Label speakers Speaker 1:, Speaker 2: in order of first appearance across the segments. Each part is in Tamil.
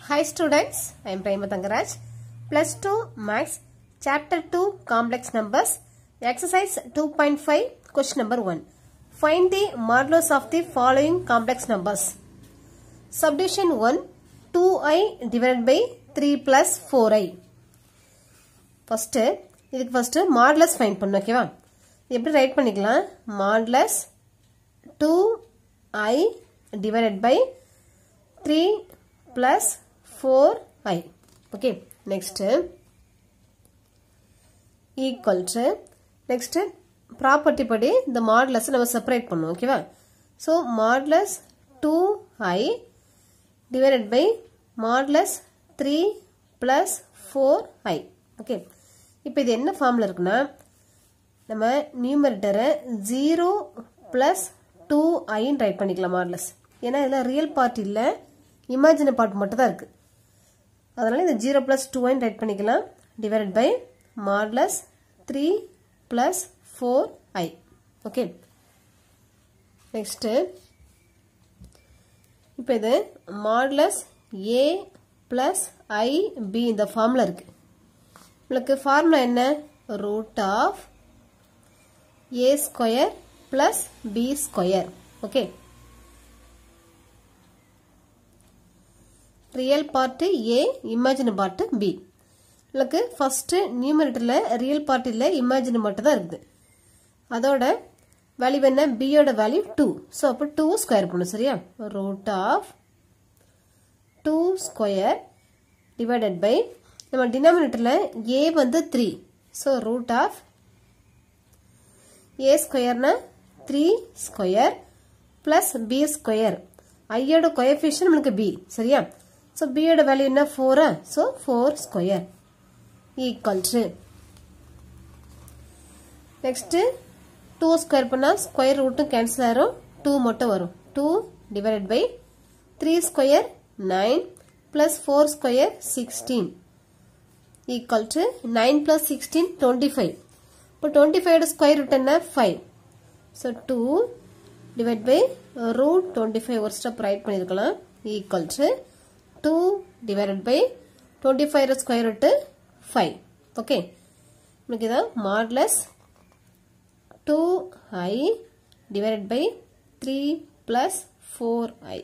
Speaker 1: Hi students, I am Prema Tangaraj. Plus 2 Max Chapter 2 Complex Numbers Exercise 2.5 Question number 1. Find the modulus of the following complex numbers. Subdivision 1 2i divided by 3 plus 4i. First இதுக்கு ஃபஸ்ட்டு மாடலஸ் ஃபைன் பண்ணணும் ஓகேவா எப்படி ரைட் பண்ணிக்கலாம் modulus two i divided by three plus four i okay next equal to next property படி இந்த மாடலஸ் நம்ம செப்பரேட் பண்ணுவோம் ஓகேவா so modulus two i divided by modulus three plus four i okay இப்போ இது என்ன ஃபார்மில் இருக்குன்னா நம்ம நியூமரேட்டரை ஜீரோ ப்ளஸ் டூ ஐன்னு ரைட் பண்ணிக்கலாம் மாடலஸ் ஏன்னா இதில் ரியல் பார்ட் இல்லை இமேஜின பார்ட் மட்டும் தான் இருக்குது அதனால் இந்த ஜீரோ ப்ளஸ் டூ ஐன்னு ரைட் பண்ணிக்கலாம் divided by modulus three plus four i okay next இப்போ இது modulus A plus i B இந்த ஃபார்மில் இருக்குது உங்களுக்கு ஃபார்முலா என்ன root of A square plus B square okay real part A imaginary part B உங்களுக்கு ஃபஸ்ட்டு நியூமரேட்டரில் ரியல் பார்ட் இல்லை இமேஜின் மட்டும் தான் இருக்குது அதோட வேல்யூ என்ன பியோட வேல்யூ டூ ஸோ அப்போ டூ ஸ்கொயர் பண்ணும் சரியா root of two square divided by நம்ம டினாமினேட்டரில் ஏ வந்து த்ரீ ஸோ ரூட் ஆஃப் ஏ ஸ்கொயர்னா three square plus B square ஐயோட கொயஃபிஷன் நம்மளுக்கு பி சரியா ஸோ பியோட வேல்யூ என்ன ஃபோரா so four square equal to next two square பண்ணால் ஸ்கொயர் ரூட்டும் கேன்சல் ஆயிரும் டூ மட்டும் வரும் two divided by three square nine plus four square sixteen equal to 9 plus 16 25 இப்போ 25 ஸ்கொயர் ரூட் என்ன 5 so 2 divide by root 25 ஒரு ஸ்டெப் ரைட் பண்ணிருக்கலாம் equal to 2 divided by 25 square root 5 okay நமக்கு இதான் மாடலஸ் 2i divided by 3 plus 4i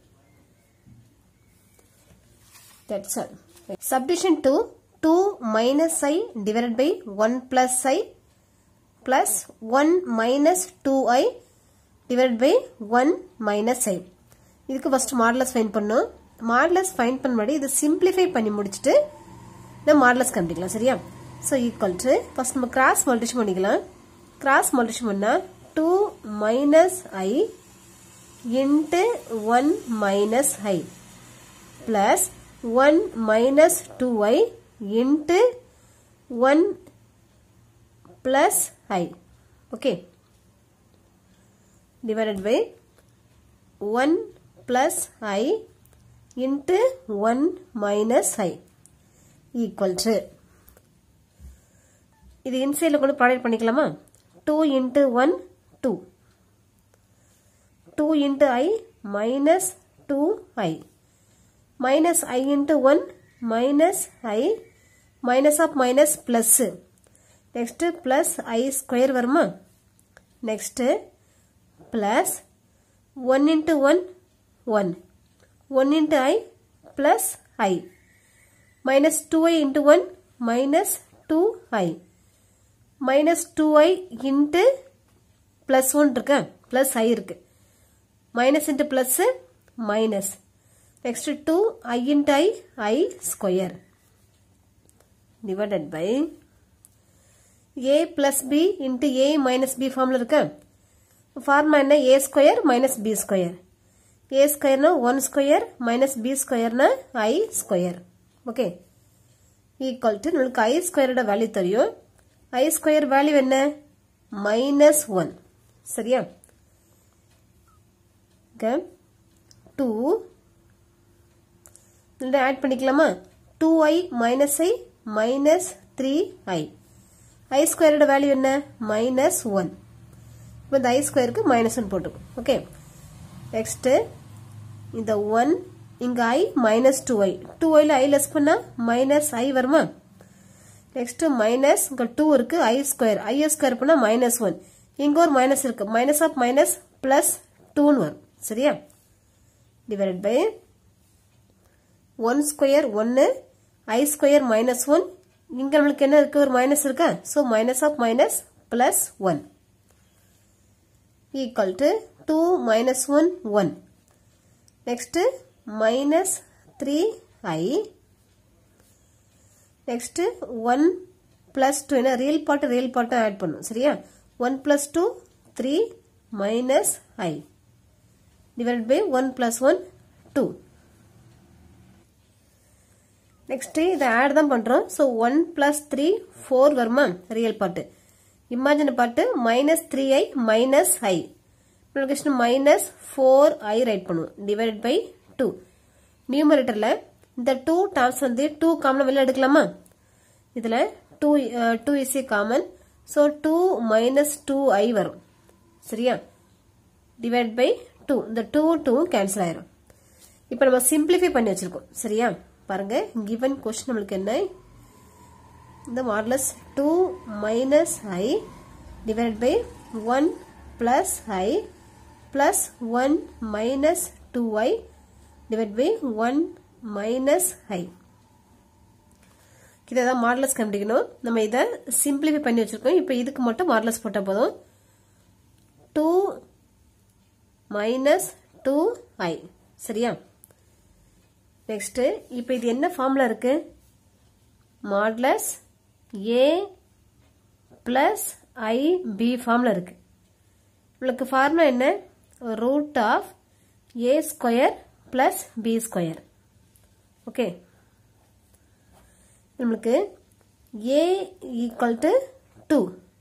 Speaker 1: that's all subdivision 2 2 minus i divided by 1 plus i plus 1 minus 2i divided by 1 minus i இதுக்கு ஃபர்ஸ்ட் மாடலஸ் ஃபைன் பண்ணும் மாடலஸ் ஃபைன் பண்ணும்படி இது சிம்பிளிஃபை பண்ணி முடிச்சுட்டு நம்ம மாடலஸ் கண்டுக்கலாம் சரியா ஸோ ஈக்குவல் டு ஃபர்ஸ்ட் நம்ம கிராஸ் மல்டிஷன் பண்ணிக்கலாம் கிராஸ் மல்டிஷன் பண்ணால் two minus i into one minus i plus one minus two i into 1 plus i okay divided by 1 plus i into 1 minus i equal to இது இன்சைடில் கொண்டு ப்ராடக்ட் பண்ணிக்கலாமா two into one two two into i minus two i minus i into one minus i minus of minus plus next plus i square வருமா next plus 1 into 1 1 1 into i plus i minus 2i into 1 minus 2i minus 2i into plus 1 இருக்கா plus i இருக்கு minus into plus minus next 2 i into i i square divided by a plus b into a minus b ஃபார்ம்ல இருக்கா ஃபார்மா என்ன a square minus b square a ஸ்கொயர்னா ஒன் ஸ்கொயர் மைனஸ் b ஸ்கொயர்னா i square okay equal to நம்மளுக்கு i ஸ்கொயரோட வேல்யூ தெரியும் i ஸ்கொயர் வேல்யூ என்ன மைனஸ் ஒன் சரியா டூ இதில் ஆட் பண்ணிக்கலாமா two i minus i minus three i i ஸ்கொயரோட வேல்யூ என்ன மைனஸ் ஒன் இப்போ இந்த ஐ ஸ்கொயருக்கு மைனஸ் ஒன் போட்டுக்கும் ஓகே நெக்ஸ்ட்டு இந்த ஒன் இங்க i minus two i two ஐல ஐ லெஸ் பண்ணா மைனஸ் ஐ வருமா நெக்ஸ்ட் மைனஸ் இங்க டூ இருக்கு ஐ ஸ்கொயர் ஐ ஸ்கொயர் பண்ணா மைனஸ் ஒன் இங்க ஒரு மைனஸ் இருக்கு மைனஸ் ஆஃப் மைனஸ் பிளஸ் டூன்னு வரும் சரியா டிவைட் பை ஒன் ஸ்கொயர் ஒன்னு ஐ ஸ்கொயர் மைனஸ் ஒன் இங்க நம்மளுக்கு என்ன இருக்கு ஒரு மைனஸ் இருக்கா so minus of minus plus one equal to two minus one one next minus three i next one plus two என்ன ரியல் பார்ட் ரியல் பார்ட்டும் ஆட் பண்ணும் சரியா one plus two three minus i divide by one plus one two next இதை ஆட் தான் பண்றோம் so one plus three four வருமா real part imagine part minus three i minus i multiplication minus four i write பண்ணுவோம் டிவைட் பை டூ நியூமரேட்டர்ல இந்த டூ டேர்ம்ஸ் வந்து டூ காமன் வெளில எடுக்கலாமா இதுல two two is a common so two minus two i வரும் சரியா டிவைட் பை டூ இந்த டூ டூ கேன்சல் ஆயிரும் இப்போ நம்ம சிம்பிளிஃபை பண்ணி வச்சிருக்கோம் சரியா பாருங்க கிவன் கொஸ்டின் நம்மளுக்கு என்ன இந்த modulus two minus i divide by one plus i plus one minus two i divide by one minus i இதை தான் மாடலஸ் கண்டுபிடிக்கணும் நம்ம இதை சிம்பிளிஃபை பண்ணி வச்சிருக்கோம் இப்போ இதுக்கு மட்டும் மாடலஸ் போட்டால் போதும் டூ மைனஸ் டூ ஐ சரியா நெக்ஸ்ட் இப்போ இது என்ன ஃபார்ம்ல இருக்கு modulus a plus i b ஃபார்ம்ல இருக்கு உங்களுக்கு ஃபார்முலா என்ன root of A square plus B square okay நம்மளுக்கு a equal to two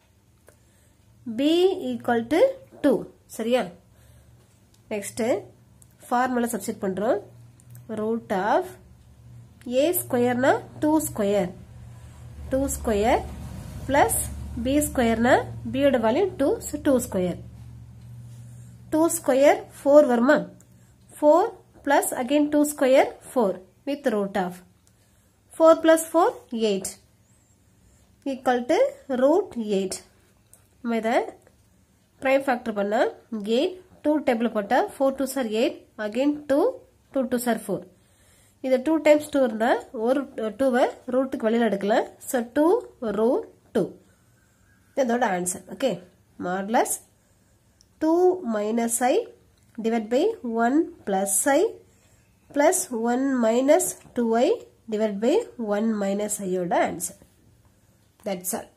Speaker 1: b equal to two சரியா நெக்ஸ்ட் ஃபார்முலா சப்ஸ்டிட் பண்றோம் ரூட் ஆஃப் ஏ ஸ்கொயர்னா two square two square plus b ஸ்கொயர்னா பியோட value two two square two square four வருமா four plus again two square four with root of four plus four eight equal to root eight நம்ம இதை ப்ரைம் ஃபேக்டர் பண்ண எயிட் டூ டேபிள் போட்டால் ஃபோர் டூ சார் eight again two two two சார் ஃபோர் இது டூ டைம்ஸ் டூ இருந்தால் ஒரு டூவை ரூட்டுக்கு வெளியில் எடுக்கலாம் ஸோ டூ ரூட் டூ இதோட answer okay modulus two minus i divide by one plus i plus one minus two i divide by one minus ஐயோட answer that's all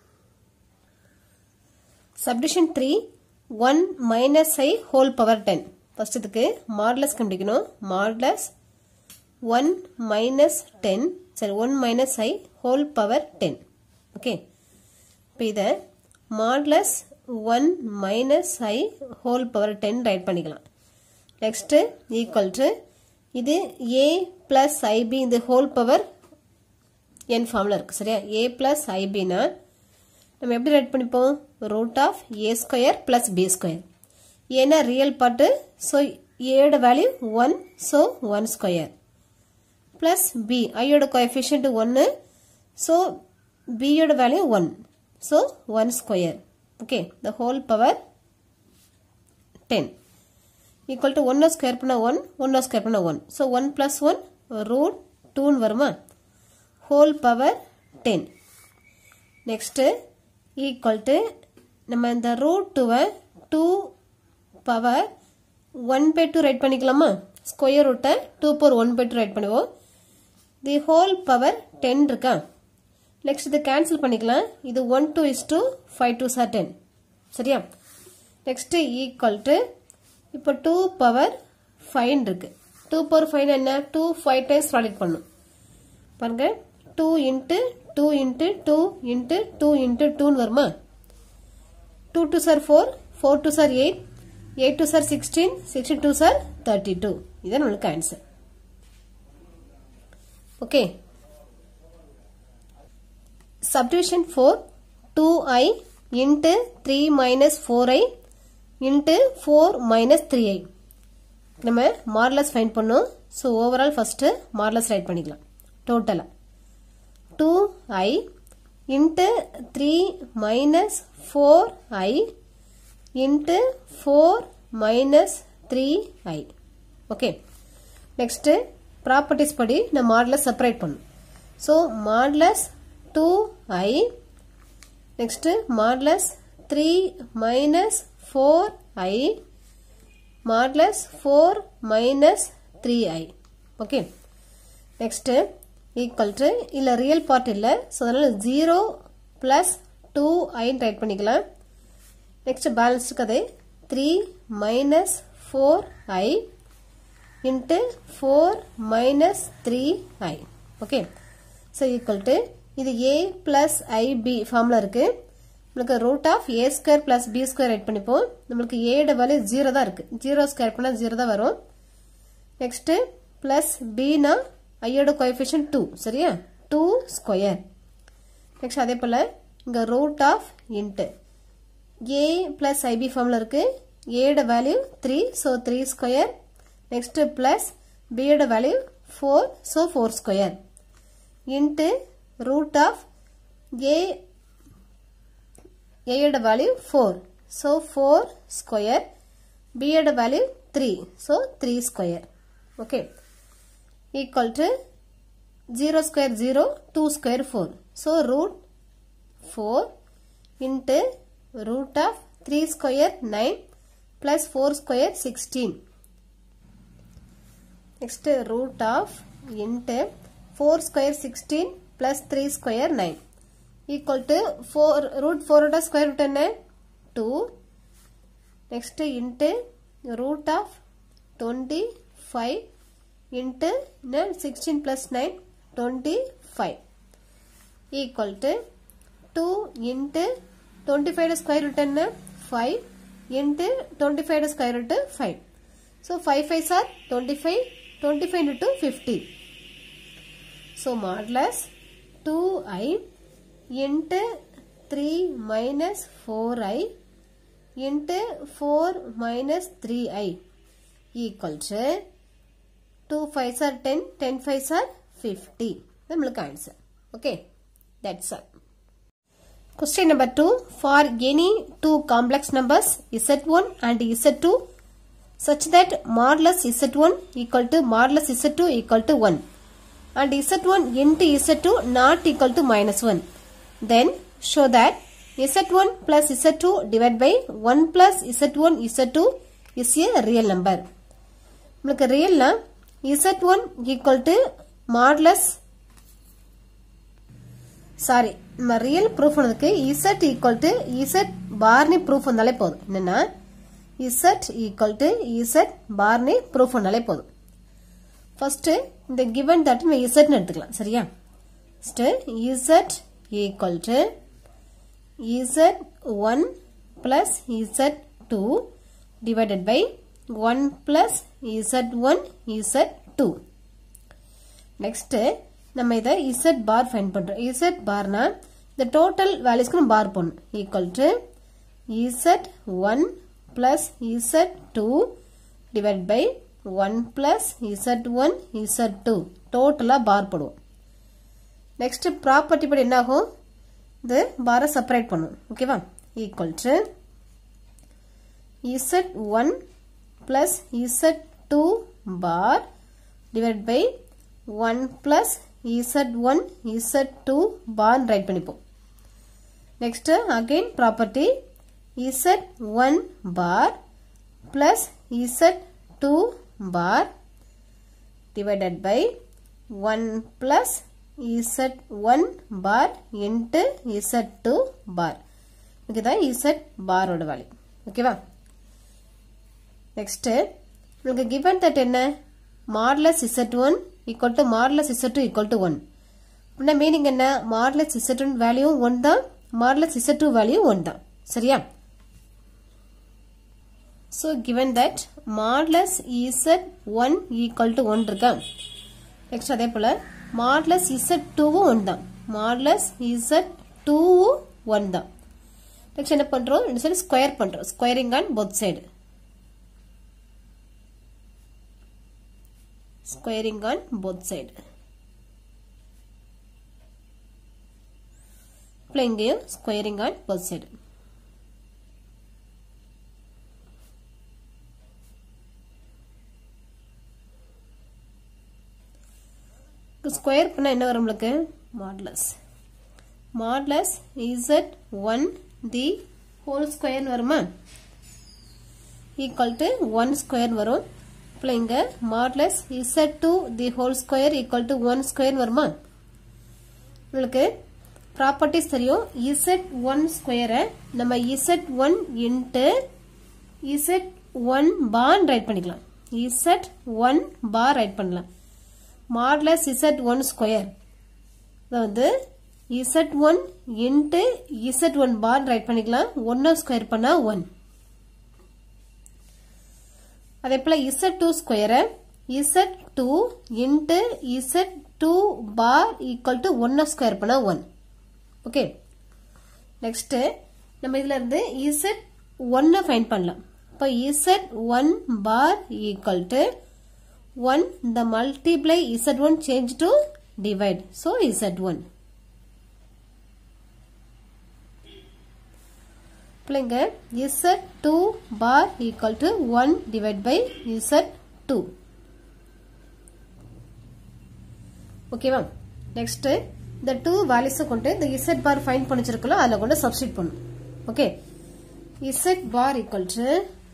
Speaker 1: subdivision three one minus i whole power ten first இதுக்கு மார்லஸ் கண்டுபிடிக்கணும் மார்லஸ் ஒன் மைனஸ் டென் சரி one minus i whole power ten okay இப்போ இதை modulus one minus i whole power ten write பண்ணிக்கலாம் நெக்ஸ்ட் ஈக்குவல் டு இது ஏ பிளஸ் ஐபி இந்த ஹோல் பவர் என் ஃபார்ம்ல இருக்கு சரியா ஏ பிளஸ் ஐபினா நம்ம எப்படி ரைட் பண்ணிப்போம் root of A square plus B square ஏன்னா ரியல் பார்ட்டு ஸோ ஏட value one so one square plus b ஐயோட கோஎஃபிஷியன்ட் ஒன்று ஸோ பியோட value one so one square okay the whole power ten equal to ஒன்னை ஸ்கொயர் பண்ண ஒன் ஒன்னை ஸ்கொயர் பண்ண one so one plus one root டூன்னு வருமா whole power ten next equal to நம்ம இந்த ரூட் டூவை two power one by two right பண்ணிக்கலாமா ஸ்கொயர் ரூட்டை two power one by two write பண்ணுவோம் தி ஹோல் பவர் டென் இருக்கா நெக்ஸ்ட் இது கேன்சல் பண்ணிக்கலாம் இது one two is two five two சார் டென் சரியா நெக்ஸ்ட் ஈக்குவல் டு இப்போ டூ பவர் ஃபைன் இருக்கு டூ பவர் ஃபைன் என்ன டூ ஃபைவ் டைம்ஸ் ப்ராடக்ட் பண்ணும் பாருங்க two into two into two into two into டூன்னு வருமா டூ டூ சார் ஃபோர் ஃபோர் டூ சார் எயிட் எயிட் டூ சார் சிக்ஸ்டீன் சிக்ஸ்டீன் டூ சார் தேர்ட்டி டூ இதான் நம்மளுக்கு answer okay subdivision 4 2i into 3 minus 4i into 4 minus 3i நம்ம மார்லஸ் ஃபைன் பண்ணோம் so overall first modulus write பண்ணிக்கலாம் டோட்டலாக two i into three minus four i into four minus three i okay next properties படி நம்ம மாடலஸ் செப்பரேட் பண்ணும் so modulus two i next modulus three minus four i modulus four minus three i okay next equal to இல்லை ரியல் பார்ட் இல்லை ஸோ அதனால் ஜீரோ ப்ளஸ் டூ ஐன்னு ரைட் பண்ணிக்கலாம் நெக்ஸ்ட் பேலன்ஸுக்கு அது three minus four i into four minus three i okay so equal to இது ஏ பிளஸ் ஐபி ஃபார்மில் இருக்கு நம்மளுக்கு root of A square plus B square write பண்ணிப்போம் நம்மளுக்கு ஏட வேல்யூ ஜீரோ தான் இருக்கு ஜீரோ ஸ்கொயர் பண்ணால் ஜீரோ தான் வரும் நெக்ஸ்ட் பிளஸ் பினா ஐயோட கோஎஃபிஷியன் டூ சரியா டூ ஸ்கொயர் நெக்ஸ்ட் அதே போல் இங்கே root of into a plus i b ஃபார்மில் இருக்கு ஏட value three so three square next plus பியோட value four so four square into root of a ஏயோட value four so four square பியோட value three so three square okay equal to zero square zero two square four so root four into root of 3 square 9 plus 4 square 16. Next root of into 4 square 16 plus 3 square 9 equal to 4 root 4 root of square root என்ன 2 next into root of 25 into 16 plus 9 25 equal to 2 into 25 square root என்ன 5 into 25 square root 5 so 5 5 are 25 25 into 50 so modulus 2i into 3 minus 4i into 4 minus 3i equal to 2 5s are 10 10 5s are 50 நம்மளுக்கு answer okay that's all Question number 2. For any two complex numbers Z1 and Z2 such that modulus Z1 equal to modulus Z2 equal to 1 and Z1 into Z2 not equal to minus 1. Then show that Z1 plus Z2 divided by 1 plus Z1 Z2 is a real number. நம்மளுக்கு ரியல்னா Z1 equal to modulus sorry நம்ம ரியல் ப்ரூஃப் பண்ணதுக்கு இசட் ஈக்குவல் டு இசட் பார்னி ப்ரூஃப் வந்தாலே போதும் என்னன்னா இசட் ஈக்குவல் டு இசட் பார்னி ப்ரூஃப் வந்தாலே போதும் ஃபர்ஸ்ட் இந்த கிவன் தட் நம்ம இசட்னு எடுத்துக்கலாம் சரியா first z equal to z one plus Z two divided by one plus z one z two next நம்ம இதை இசட் பார் ஃபைன் பண்றோம் இசட் பார்னா இந்த டோட்டல் வேல்யூஸ்க்கு நம்ம பார் பண்ணும் equal to z one plus Z two divide by one plus z one z two டோட்டலாக பார் போடுவோம் நெக்ஸ்ட் ப்ராப்பர்ட்டி படி என்ன ஆகும் இது பாரை செப்பரேட் பண்ணும் ஓகேவா equal to z one plus Z two bar divide by one plus z1 z2 bar write பண்ணிப்போம் next again property z1 bar plus z2 bar divided by 1 plus z1 bar into z2 bar இதுதான் z பாரோட வேல்யூ ஓகேவா நெக்ஸ்ட் உங்களுக்கு கிவன் தட் என்ன modulus z1 equal to modulus z2 equal to 1 அப்படின்னா மீனிங் என்ன மாடலஸ் z1 வேல்யூ 1 தான் மாடலஸ் z2 வேல்யூ 1 தான் சரியா so given that modulus z1 equal to 1 இருக்கா நெக்ஸ்ட் அதே போல மாடலஸ் z2 வும் 1 தான் மாடலஸ் z2 வும் 1 தான் நெக்ஸ்ட் என்ன பண்றோம் இந்த சைடு ஸ்கொயர் பண்றோம் squaring on both side squaring on both side இப்போ இங்கேயும் squaring on both side square பண்ணால் என்ன வரும் நம்மளுக்கு modulus modulus Z one the whole ஸ்கொயர்னு வருமா ஈக்குவல் டு ஒன் ஸ்கொயர் வரும் இப்போ இங்கே modulus Z two the whole square equal to one square வருமா உங்களுக்கு ப்ராப்பர்ட்டிஸ் தெரியும் இசட் ஒன் ஸ்கொயரை நம்ம Z one into z one bar write பண்ணிக்கலாம் இசட் ஒன் பார் ரைட் பண்ணலாம் மாட்லஸ் இசட் ஒன் ஸ்கொயர் வந்து z one into z one bar write பண்ணிக்கலாம் ஒன்னை ஸ்கொயர் பண்ணா ஒன் அதே போல இசட் டூ ஸ்கொயரை z two into z two bar equal to ஒன்னை ஸ்கொயர் பண்ணா ஒன் ஓகே நெக்ஸ்ட் நம்ம இதுல இருந்து இசட் ஒன்னை ஃபைன் பண்ணலாம் இப்போ z one bar equal to 1 the multiply z1 change to divide so z1 பிள்ளைங்க z2 bar equal to 1 divide by z2 ஓகேவா நெக்ஸ்ட் இந்த டூ வேல்யூஸை கொண்டு இந்த இசட் பார் ஃபைன் பண்ணிச்சிருக்கலாம் அதில் கொண்டு சப்ஸ்டிட் பண்ணும் okay z bar equal to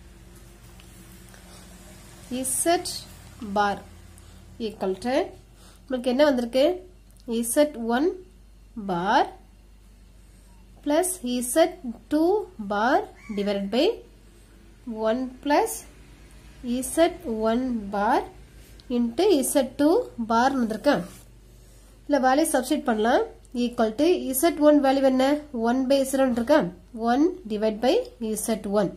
Speaker 1: z bar equal to உங்களுக்கு என்ன வந்திருக்கு z one bar plus Z two bar divided by one plus z one bar into z two bar வந்திருக்கேன் இல்லை வேல்யூ சப்ஸ்டிட் பண்ணலாம் equal to z one value என்ன ஒன் பை இசட் இருக்கா one divide by z one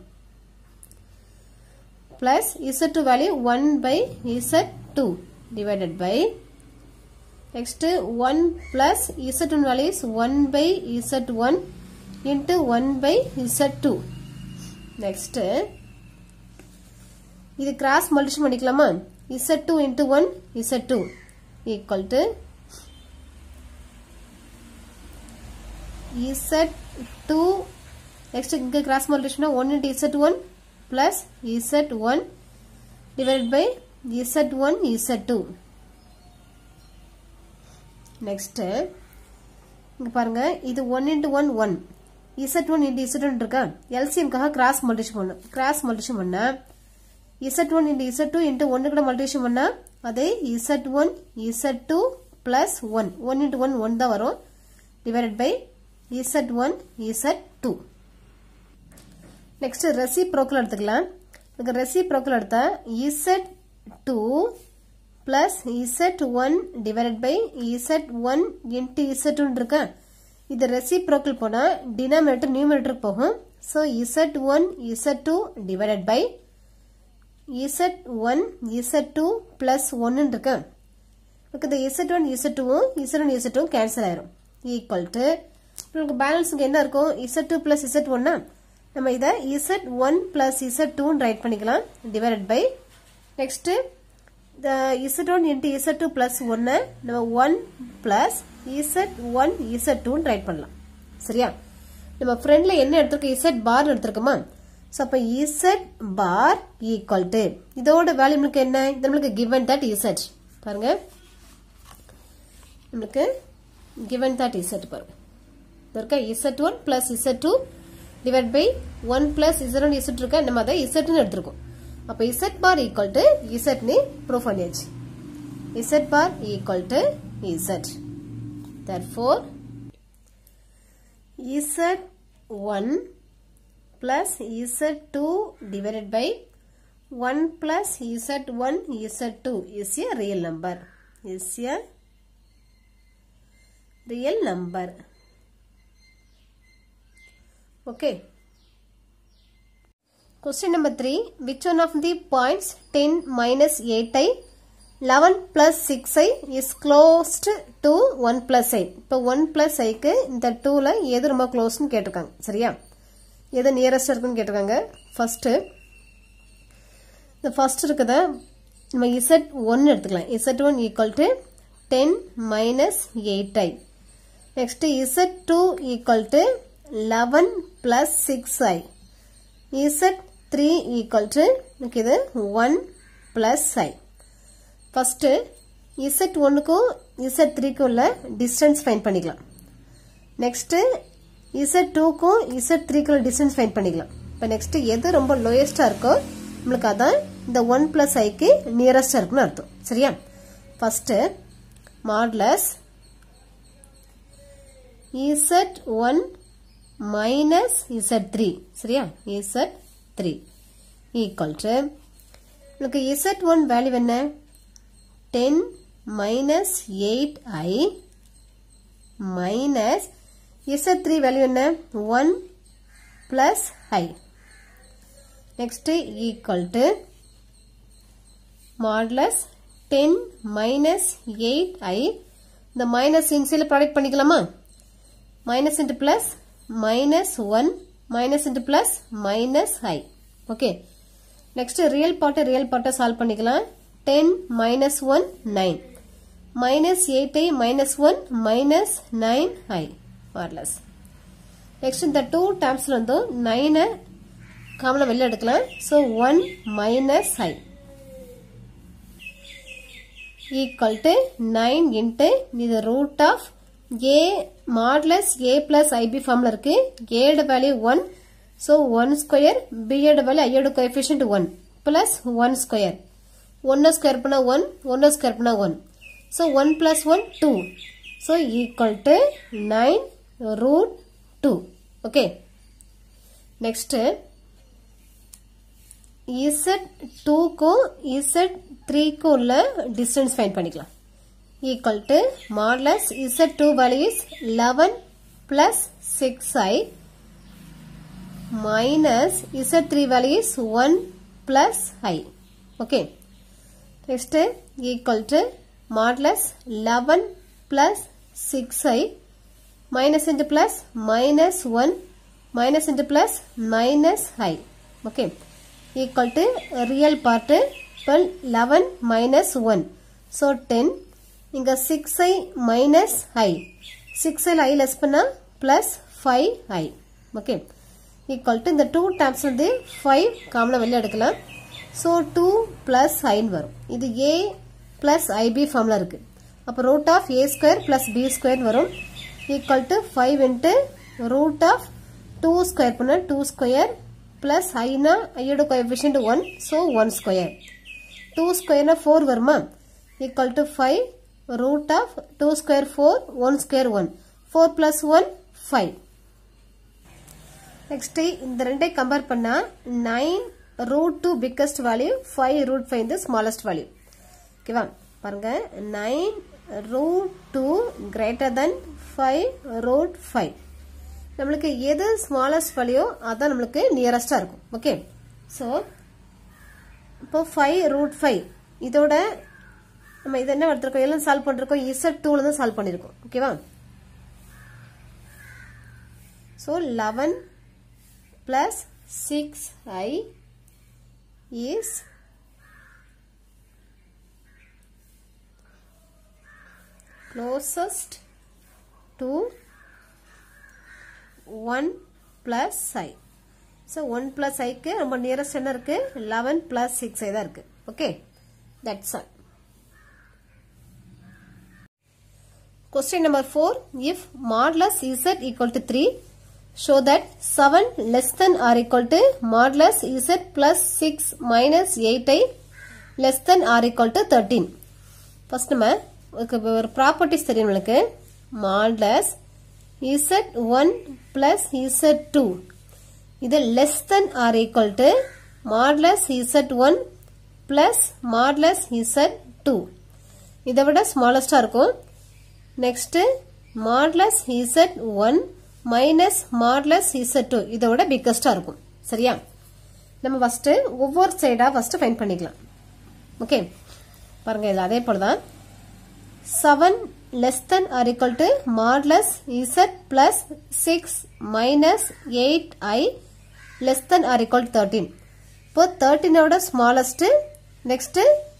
Speaker 1: plus z2 value 1 by z2 divided by next 1 plus z1 value is 1 by z1 into 1 by z2 next இது cross multiplication பண்ணிக்கலாமா z2 into 1 z2 equal to z2 next இங்க cross multiplication 1 into z1 plus z1 divided by z1 z2 next இங்க பாருங்க இது 1 into 1 1 z1 into z1 இருக்கா LCM காக cross multiplication பண்ணும் cross multiplication பண்ணா z1 into z2 into 1 கூட multiplication பண்ணா அதே z1 z2 plus 1 1 into 1 1 தான் வரும் divided by z1 z2 next reciprocal எடுத்துக்கலாம் இதுக்கு ரெசிப்ரோக்கல் எடுத்தா z two plus z one divided by z one into z one இருக்கா இது ரெசிப்ரோக்கல் போனால் டினாமினேட்டர் நியூமினேட்டருக்கு போகும் so z one z two divided by z one z two plus ஒன்னு இருக்கு இந்த இசட் ஒன் இசட் டூவும் z one z two cancel ஆயிரும் ஈக்குவல் டு உங்களுக்கு பேலன்ஸ் என்ன இருக்கும் இசட் டூ பிளஸ் இசட் ஒன்னா நம்ம இதை இசட் ஒன் பிளஸ் இசட் டூன்னு ரைட் பண்ணிக்கலாம் டிவைடட் பை நெக்ஸ்ட் இந்த z one into z two plus ஒன்னு நம்ம one plus z one z டூன்னு ரைட் பண்ணலாம் சரியா நம்ம ஃப்ரெண்ட்ல என்ன எடுத்திருக்கோம் இசட் பார் எடுத்திருக்கோமா ஸோ அப்போ இசட் பார் ஈக்குவல் டு இதோட வேல்யூ நம்மளுக்கு என்ன இது நம்மளுக்கு கிவன் தட் இசட் பாருங்க நம்மளுக்கு கிவன் தட் இசட் பாருங்க இருக்க z one plus Z two divide by one plus z z இருக்க நம்ம அதை இசட்னு எடுத்திருக்கோம் அப்போ இசட் பார் ஈக்குவல் டு இசட்னு ப்ரூவ் பண்ணியாச்சு z bar equal to z therefore z one plus z2 divided by 1 plus z1 z2 is a real number is a real number okay question number 3 which one of the points 10 minus 8i 11 plus 6i is closed to 1 plus i இப்போ 1 plus iக்கு இந்த 2ல எது ரொம்ப க்ளோஸ்னு கேட்டிருக்காங்க சரியா எது நியரஸ்ட் இருக்குன்னு கேட்டிருக்காங்க ஃபர்ஸ்ட்டு இந்த ஃபர்ஸ்ட் இருக்குத நம்ம இசட் ஒன் எடுத்துக்கலாம் Z one equal to ten minus eight i next Z two equal to eleven plus six i Z three equal to இது one plus i first Z ஒன்னுக்கும் இசட் த்ரீக்கும் உள்ள டிஸ்டன்ஸ் ஃபைன் பண்ணிக்கலாம் நெக்ஸ்ட் இசட் டூக்கும் இசட் த்ரீக்கும் உள்ள டிஸ்டன்ஸ் ஃபைன் பண்ணிக்கலாம் இப்போ நெக்ஸ்ட் எது ரொம்ப லோயஸ்டா இருக்கோ நம்மளுக்கு அதான் இந்த ஒன் பிளஸ் ஐக்கு நியரஸ்டா இருக்குன்னு அர்த்தம் சரியா first modulus Z one minus Z three சரியா இசட் த்ரீ ஈக்குவல் டு உங்களுக்கு இசட் ஒன் வேல்யூ என்ன ten minus eight i minus Z three value என்ன one plus i next equal to modulus ten minus eight i இந்த மைனஸ் இன்சியல் ப்ராடக்ட் பண்ணிக்கலாமா minus into plus minus one minus into plus minus i okay next real பார்ட்டை ரியல் பார்ட்டை சால்வ் பண்ணிக்கலாம் ten minus one nine minus eight i minus one minus nine i modulus next இந்த டூ டேர்ம்ஸ்ல வந்து நைனை காமனை வெளில எடுக்கலாம் so one minus i equal to nine into இது root of a modulus a plus i b ஃபார்ம்ல இருக்கு ஏட value one so one square பியோட வேல்யூ ஐயோட coefficient one plus one square ஒன்னு ஸ்கொயர் பண்ணா ஒன் ஒன்னு ஸ்கொயர் பண்ணா one so one plus one two so equal to nine root two okay next Z டூக்கும் இசட் த்ரீக்கும் உள்ள டிஸ்டன்ஸ் ஃபைன் பண்ணிக்கலாம் equal to modulus Z two value is eleven plus six i minus Z three value is one plus i okay next equal to modulus eleven plus six i minus into plus minus 1 minus into plus minus i okay equal to real part இப்போ 11 minus 1 so 10 இங்க 6i minus i 6i i less பண்ணா plus 5i okay equal to இந்த 2 terms வந்து 5 காமனா வெளிய எடுக்கலாம் so 2 plus i வரும் இது a plus ib ஃபார்ம்ல இருக்கு அப்ப root of a square plus b square வரும் equal to 5 into root of 2 square பண்ண 2 square plus i na i யோட coefficient 1 so 1 square 2 square na 4 வருமா equal to 5 root of 2 square 4 1 square 1 4 plus 1 5 next இந்த ரெண்டை கம்பேர் பண்ணா 9 root 2 biggest value 5 root 5 the smallest value ஓகேவா பாருங்க 9 root 2 greater than 5 root 5 நம்மளுக்கு எது ஸ்மாலஸ்ட் வேல்யூ அதான் நம்மளுக்கு நியரஸ்டா இருக்கும் ஓகே ஸோ இப்போ ஃபைவ் ரூட் ஃபைவ் இதோட நம்ம இது என்ன எடுத்திருக்கோம் எல்லாம் சால்வ் பண்ணிருக்கோம் இசட் டூல தான் சால்வ் பண்ணிருக்கோம் ஓகேவா so eleven plus six i is closest to 1 plus i. So 1 plus i க்கு ரொம்ப nearest என்ன இருக்கு 11 plus 6 i தான் இருக்கு. Okay. That's all. Question number 4. If modulus z equal to 3, show that 7 less than or equal to modulus z plus 6 minus 8i less than or equal to 13. First நம்ம ஒரு ப்ராப்பர்ட்டிஸ் தெரியும் நம்மளுக்கு modulus Z one plus Z two இது less than or equal to modulus Z one plus modulus Z two இதை விட ஸ்மாலஸ்டா இருக்கும் next modulus Z one minus modulus Z two இதை விட பிக்கஸ்டா இருக்கும் சரியா நம்ம ஃபர்ஸ்ட் ஒவ்வொரு சைடா ஃபர்ஸ்ட் ஃபைன் பண்ணிக்கலாம் ஓகே பாருங்க இது அதே போலதான் 7 less than or equal to modulus z plus 6 minus 8i less than or equal to 13. இப்போ 13 ஓட smallest next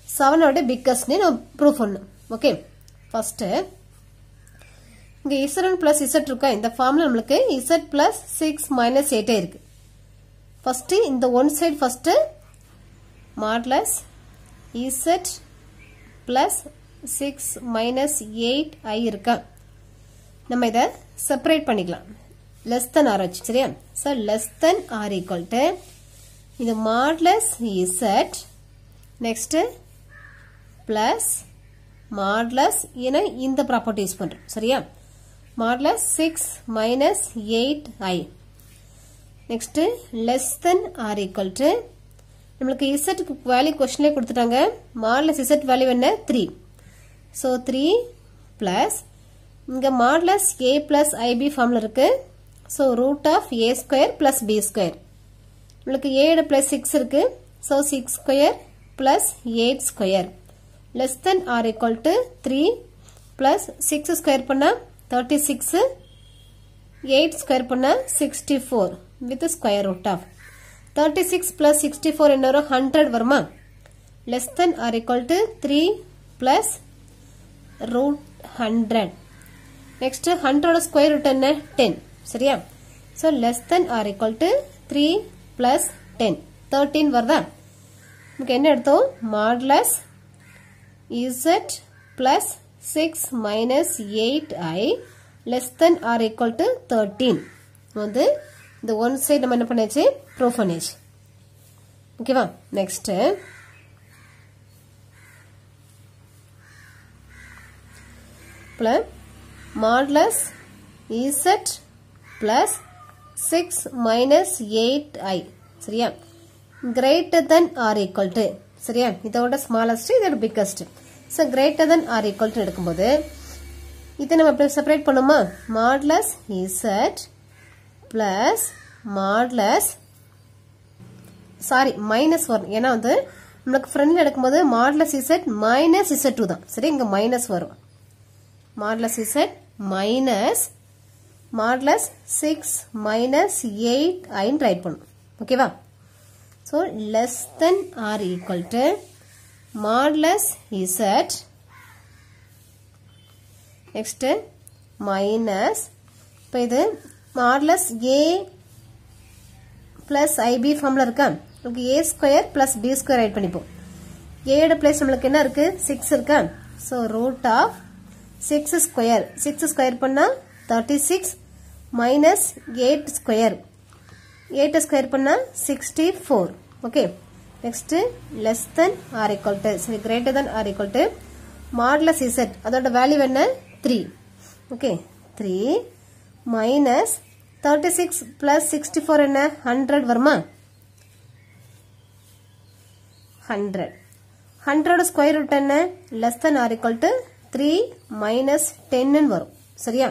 Speaker 1: செவனோட பிக்கஸ்ட்னு நம்ம ப்ரூவ் பண்ணணும் ஓகே ஃபர்ஸ்ட் இங்க இசட் பிளஸ் இசட் இருக்கா இந்த ஃபார்ம்ல நம்மளுக்கு இசட் பிளஸ் சிக்ஸ் மைனஸ் எயிட்டே இருக்கு ஃபர்ஸ்ட் இந்த one side first modulus Z plus six minus eight i இருக்கா நம்ம இதை செப்பரேட் பண்ணிக்கலாம் லெஸ் தென் ஆர் வச்சு சரியா sir less than or equal to இது modulus Z next plus modulus என இந்த ப்ராப்பர்ட்டி யூஸ் பண்றோம் சரியா modulus six minus eight i next less than or equal to நம்மளுக்கு இசட்டுக்கு வேல்யூ கொஸ்டின்லேயே கொடுத்துட்டாங்க மாட்லஸ் இசட் வேல்யூ என்ன த்ரீ ஸோ த்ரீ பிளஸ் இங்கே மாட்லஸ் ஏ பிளஸ் ஐபி ஃபார்மில் இருக்கு so root of A square plus B square நம்மளுக்கு ஏழு பிளஸ் சிக்ஸ் இருக்கு so six square plus eight square less than or equal to three plus six square பண்ணால் தேர்ட்டி சிக்ஸு எயிட் ஸ்கொயர் பண்ணால் sixty four with square root of thirty six plus sixty four என்ன வரும் ஹண்ட்ரட் வருமா less than or equal to three plus root hundred next ஹண்ட்ரடோட ஸ்கொயர் ரூட் என்ன டென் சரியா so less than or equal to three plus ten thirteen வருதா நமக்கு என்ன எடுத்தோம் modulus Z plus six minus eight i less than or equal to thirteen வந்து இந்த ஒன் சைடு நம்ம என்ன பண்ணியாச்சு ப்ரூவ் பண்ணியாச்சு ஓகேவா next plus modulus z plus 6 minus 8i சரியா greater than or equal to சரியா இதோட smallest இதோட biggest so greater than or equal to எடுக்கும்போது இதை நம்ம எப்படி செப்பரேட் பண்ணுமா modulus z plus modulus sorry minus வரும் ஏன்னா வந்து நம்மளுக்கு ஃப்ரெண்ட்ல எடுக்கும்போது modulus Z minus Z two தான் சரி இங்க மைனஸ் வரும் modulus z minus modulus 6 minus 8 ஐன்னு ரைட் பண்ணும் ஓகேவா so less than or equal to modulus z next minus இப்போ இது மாடலஸ் ஏ பிளஸ் ஐபி ஃபார்ம்ல இருக்கா நமக்கு a square plus B square write பண்ணிப்போம் ஏட பிளேஸ் நம்மளுக்கு என்ன இருக்கு சிக்ஸ் இருக்கா so root of six square six square பண்ணா thirty six minus eight square eight square பண்ணா sixty four okay next less than or equal to சரி greater than or equal to modulus Z அதோட வேல்யூ என்ன three okay three minus thirty six plus sixty four என்ன ஹண்ட்ரட் வருமா ஹண்ட்ரட் ஹண்ட்ரட் ஸ்கொயர் ரூட் என்ன less than or equal to three minus டென்னு வரும் சரியா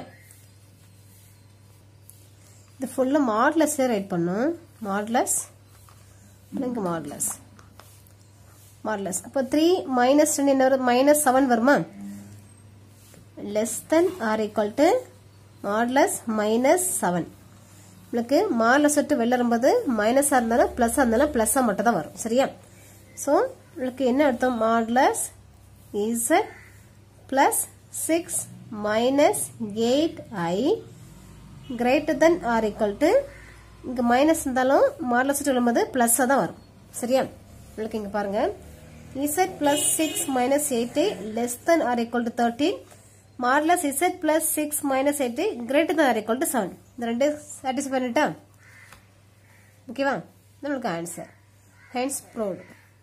Speaker 1: இது ஃபுல்லாக மாட்லஸே ரைட் பண்ணும் மாட்லஸ் இங்கே மாட்லஸ் மாட்லஸ் அப்போ த்ரீ மைனஸ் டென் என்ன வரும் மைனஸ் செவன் வருமா less than or equal to modulus minus seven உங்களுக்கு மாடலஸ் விட்டு வெளில வரும்போது மைனஸாக இருந்தாலும் ப்ளஸ்ஸாக இருந்தாலும் ப்ளஸ்ஸாக மட்டும் தான் வரும் சரியா ஸோ உங்களுக்கு என்ன அர்த்தம் modulus Z plus six minus eight i greater than or equal to இங்கே மைனஸ் இருந்தாலும் மாடலஸ் விட்டு வரும்போது ப்ளஸ்ஸாக தான் வரும் சரியா உங்களுக்கு இங்கே பாருங்க Z plus six minus eight less than or equal to thirteen modulus Z plus six minus eight greater than or equal to seven இந்த ரெண்டு சாட்டிஸ்ஃபை பண்ணிட்டா ஓகேவா நம்மளுக்கு answer hence proved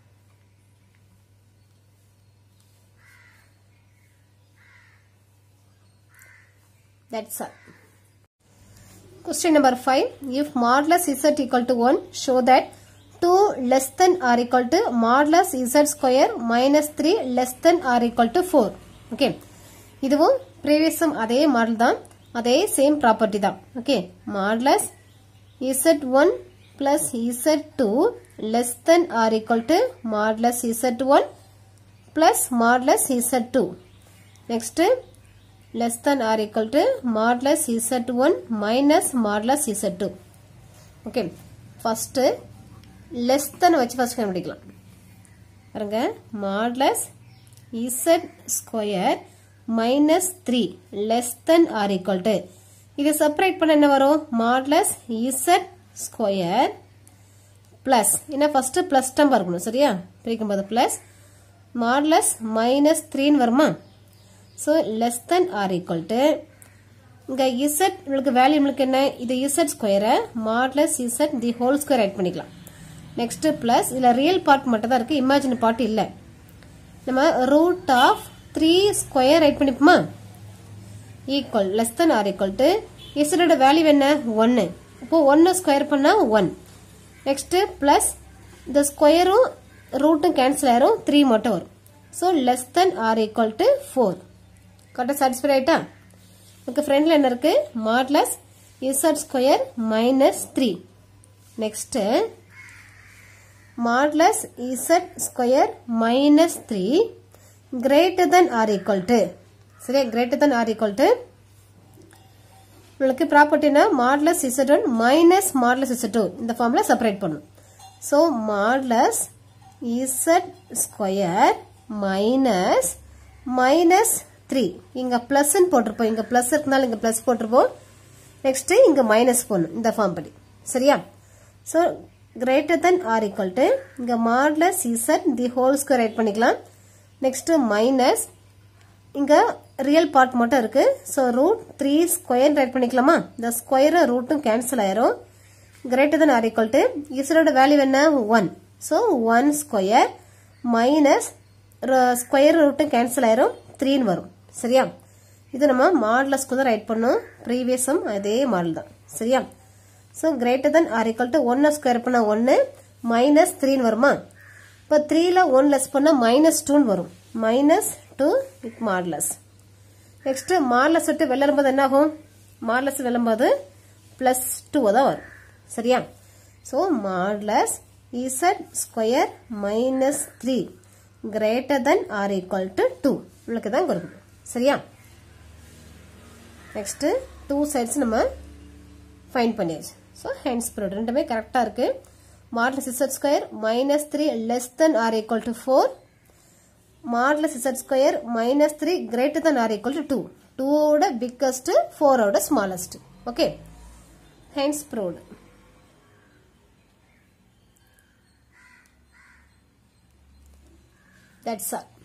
Speaker 1: That's all. Question number 5. If modulus z equal to 1, show that 2 less than or equal to modulus z square minus 3 less than or equal to 4. Okay. இதுவும் ப்ரீவியஸும் அதே மாடல் தான் அதே சேம் ப்ராப்பர்ட்டி தான் okay modulus Z one plus Z two less than or equal to modulus Z one plus modulus Z two next less than or equal to modulus z1 minus modulus z2 okay first less than வச்சு first கண்டுபிடிக்கலாம் பாருங்க modulus Z square minus three less than or equal to இதை செப்பரேட் பண்ண என்ன வரும் மாட்லஸ் இசட் ஸ்கொயர் பிளஸ் என்ன ஃபர்ஸ்ட் பிளஸ் டம்பா இருக்கணும் சரியா பிரிக்கும் போது பிளஸ் மாட்லஸ் மைனஸ் த்ரீன்னு வருமா so less than or equal to இங்கே இசட் உங்களுக்கு வேல்யூ உங்களுக்கு என்ன இது இசட் ஸ்கொயரை modulus Z the whole square add பண்ணிக்கலாம் நெக்ஸ்ட் பிளஸ் இதில் ரியல் பார்ட் மட்டும் தான் இருக்குது இமேஜின் பார்ட் இல்லை நம்ம root of three square write பண்ணிப்போமா equal less than or equal to இசடோட வேல்யூ என்ன ஒன்று இப்போ ஒன்று ஸ்கொயர் பண்ணால் ஒன் நெக்ஸ்ட்டு ப்ளஸ் இந்த ஸ்கொயரும் ரூட்டும் கேன்சல் ஆயிரும் த்ரீ மட்டும் வரும் so less than or equal to four கரெக்டாக சாட்டிஸ்ஃபை ஆயிட்டா உங்களுக்கு ஃப்ரெண்டில் என்ன இருக்கு modulus Z square minus three next modulus Z square minus three greater than or equal to சரியா greater than or equal to உங்களுக்கு ப்ராப்பர்ட்டினா modulus Z one minus modulus Z two இந்த ஃபார்ம்ல செப்பரேட் பண்ணும் so modulus Z square minus minus three இங்க பிளஸ் போட்டிருப்போம் இங்க பிளஸ் இருக்கனால இங்க பிளஸ் போட்டிருப்போம் நெக்ஸ்ட் இங்க மைனஸ் போடணும் இந்த ஃபார்ம் படி சரியா so greater than or equal to இங்க modulus Z the whole square write பண்ணிக்கலாம் நெக்ஸ்ட் மைனஸ் இங்க ரியல் பார்ட் மட்டும் இருக்கு so root three square write பண்ணிக்கலாமா இந்த ஸ்கொயர் ரூட்டும் கேன்சல் ஆயிரும் greater than or equal to இசரோட வேல்யூ என்ன one so one square minus square ரூட்டும் கேன்சல் ஆயிரும் த்ரீன்னு வரும் சரியா இது நம்ம மாடலஸ்க்கு தான் ரைட் பண்ணோம் ப்ரீவியஸும் அதே மாடல் தான் சரியா so greater than or equal to ஒன்னை ஸ்கொயர் பண்ணால் ஒன்று மைனஸ் த்ரீன்னு வருமா இப்போ த்ரீல ஒன் லெஸ் பண்ணால் மைனஸ் டூன்னு வரும் minus two with modulus next modulus விட்டு வெள்ளும்போது என்ன ஆகும் மாடலஸ் வெள்ளும்போது பிளஸ் டூ தான் வரும் சரியா so modulus Z square minus three greater than or equal to two உங்களுக்கு தான் கொடுக்கணும் சரியா நெக்ஸ்ட் டூ சைட்ஸ் நம்ம ஃபைன் பண்ணியாச்சு ஸோ ஹேண்ட்ஸ் ப்ரோட் ரெண்டுமே கரெக்டாக இருக்கு modulus Z square minus three less than or equal to four modulus Z square minus three greater than or equal to two டூவோட பிக்கஸ்ட் ஃபோரோட smallest okay hence proved That's all.